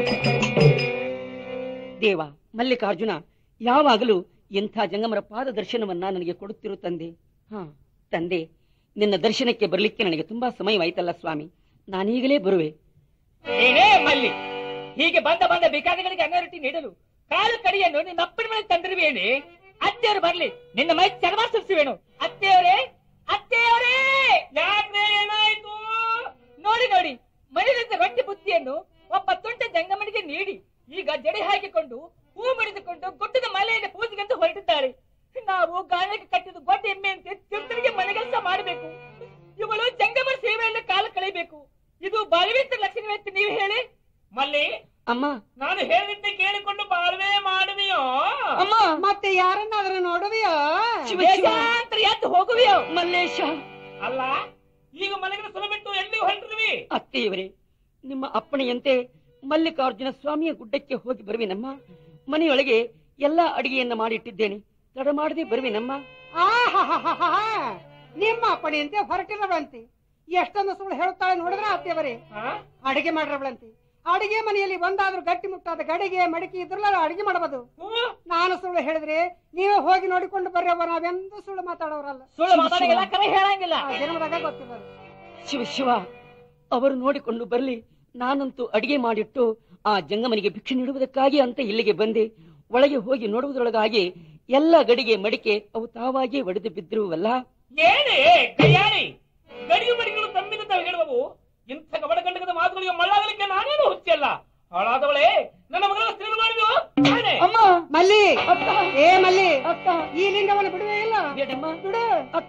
ದೇವ ಮಲ್ಲಿಕಾರ್ಜುನ ಯಾವಾಗಲೂ ಇಂಥ ಜಂಗಮರ ಪಾದ ದರ್ಶನವನ್ನ ನನಗೆ ಕೊಡುತ್ತಿರು ತಂದೆ ಹಾ ತಂದೆ ನಿನ್ನ ದರ್ಶನಕ್ಕೆ ಬರಲಿಕ್ಕೆ ನನಗೆ ತುಂಬಾ ಸಮಯವಾಯ್ತಲ್ಲ ಸ್ವಾಮಿ ನಾನೀಗಲೇ ಬರುವೆ ಏನೇ ಮಲ್ಲಿ ಹೀಗೆ ಬಂದ ಬಂದ ಭಿಕಾರಿಗಳಿಗೆ ಅನ್ನ ರೊಟ್ಟಿ ನೀಡಲು ಕಾಲು ಕಡಿಯನ್ನು ನಿನ್ನ ಅಪ್ಪನ ಮೇಲೆ ತಂದಿರುವೇನೆ ಅತ್ತೆಯವರು ಬರ್ಲಿ ನಿನ್ನ ಮೈ ಚರ್ಮ ಸುರಿಸುವೇನು ಅತ್ತೆಯವರೇ ಅತ್ತೆಯವರೇ ಯಾಕ್ರೆ ಏನಾಯ್ತು ನೋಡಿ ನೋಡಿ ಮನೆಯಿಂದ ರೊಟ್ಟಿ ಬುತ್ತಿಯನ್ನು ಒಬ್ಬ ತುಂಟ ಜಂಗಮನಿಗೆ ನೀಡಿ ಈಗ ಜಡೆ ಹಾಕಿಕೊಂಡು ಹೂ ಮುಡಿದುಕೊಂಡು ಗುಡ್ಡದ ಮಲೆಯಲ್ಲಿ ಪೂಜೆಗೆಂದು ಹೊರಟಿದ್ದಾರೆ ನಾವು ಗಾಯಕ್ಕೆ ಕಟ್ಟಿದ ಗೊಡ್ಡ ಎಮ್ಮೆಯಂತೆ ತಿರುತರಿಗೆ ಮನೆಗೆಲಸ ಮಾಡಬೇಕು ಇವಳು ಜಂಗಮರ ಸೇವೆಯಲ್ಲಿ ಕಾಲ ಕಳೆಯಬೇಕು ಇದು ಬಾಲ್ವೇಂದ್ರ ಲಕ್ಷಣವೆಂತ ನೀವು ಹೇಳಿ ಮಲ್ಲಿ ಅಮ್ಮ ನಾನು ಹೇಳಿದ್ದೆ ಕೇಳಿಕೊಂಡು ಬಾಳ್ವೆ ಮಾಡುವೆಯೋ ಅಮ್ಮ ಮತ್ತೆ ಯಾರನ್ನಾದ್ರೂ ನೋಡುವೆಯೋ ಶಿವ ಶಿವ ದೇಶಾಂತರ ಎದ್ದು ಹೋಗುವೆಯೋ ಮಲ್ಲೇಶ ಅಲ್ಲ ಈಗ ಮನೆಗೆ ಸುಲ ಬಿಟ್ಟು ಎಲ್ಲಿ ಹೊರಟಿರುವಿ ಅತ್ತೆಯವರೇ ನಿಮ್ಮ ಅಪ್ಪಣೆಯಂತೆ ಮಲ್ಲಿಕಾರ್ಜುನ ಸ್ವಾಮಿಯ ಗುಡ್ಡಕ್ಕೆ ಹೋಗಿ ಬರುವಿನಮ್ಮ ಮನೆಯೊಳಗೆ ಎಲ್ಲಾ ಅಡಿಗೆಯನ್ನ ಮಾಡಿಟ್ಟಿದ್ದೇನೆ ತಡ ಮಾಡದೆ ಬರುವಿನಮ್ಮ ಆಹಾಹಾಹಾಹಾ. ನಿಮ್ಮ ಅಪ್ಪಣೆಯಂತೆ ಹೊರಟಿರವಳಂತೆ ಎಷ್ಟೊಂದು ಸುಳ್ಳು ಹೇಳುತ್ತಾಳೆ ನೋಡಿದ್ರ ಅತ್ತೆಯವರೇ ಅಡಿಗೆ ಮಾಡಿರವಳಂತೆ ಅಡಿಗೆ ಮನೆಯಲ್ಲಿ ಒಂದಾದ್ರೂ ಗಟ್ಟಿ ಮುಟ್ಟಾದ ಗಡಿಗೆ ಮಡಿಕೆ ಇದ್ರಲ್ಲ ಅಡಿಗೆ ಮಾಡಬಹುದು ನಾನು ಸುಳ್ಳು ಹೇಳಿದ್ರೆ ನೀವೇ ಹೋಗಿ ನೋಡಿಕೊಂಡು ಬರ್ರವ್ವ ನಾವೆಂದೂ ಸುಳ್ಳು ಮಾತಾಡೋರಲ್ಲ ಸುಳ್ಳು ಮಾತಾಡಿಲ್ಲ ಕರೆ ಹೇಳಂಗಿಲ್ಲ ಆ ಜನ್ಮದಾಗ ಗೊತ್ತಿರೋದು ಶಿವ ಶಿವ ಅವರು ನೋಡಿಕೊಂಡು ಬರಲಿ ನಾನಂತೂ ಅಡಿಗೆ ಮಾಡಿಟ್ಟು ಆ ಜಂಗಮನಿಗೆ ಭಿಕ್ಷೆ ನೀಡುವುದಕ್ಕಾಗಿ ಅಂತ ಇಲ್ಲಿಗೆ ಬಂದೆ ಒಳಗೆ ಹೋಗಿ ನೋಡುವುದರೊಳಗಾಗಿ ಎಲ್ಲ ಗಡಿಗೆ ಮಡಿಕೆ ಅವು ತಾವಾಗಿ ಒಡೆದು ಬಿದ್ದಿರುವಲ್ಲ ಏನೇ ಕೈಯಾಳಿ ಗಡಿಗೆ ಮಡಿಗಳು ತಮ್ಮಿಂದ ಹೇಳುವವು ಇಂಥ ಗಬಡಗಂಡಕದ ಮಾತುಗಳಿಗೆ ಮಳ್ಳಾಗಲಿಕ್ಕೆ ನಾನೇನು ಹುಚ್ಚಲ್ಲ ಹಾಳಾದವಳೇ ನನ್ನ ಮಗಳ ಸ್ತ್ರೀ ಮಾಡಿದ್ವು ಅಮ್ಮ ಮಲ್ಲಿ ಅಕ್ಕ ಏ ಮಲ್ಲಿ ಅಕ್ಕ ಈ ಲಿಂಗವನ್ನು ಬಿಡುವೇ ಇಲ್ಲ ಬೇಡಮ್ಮ ಬಿಡು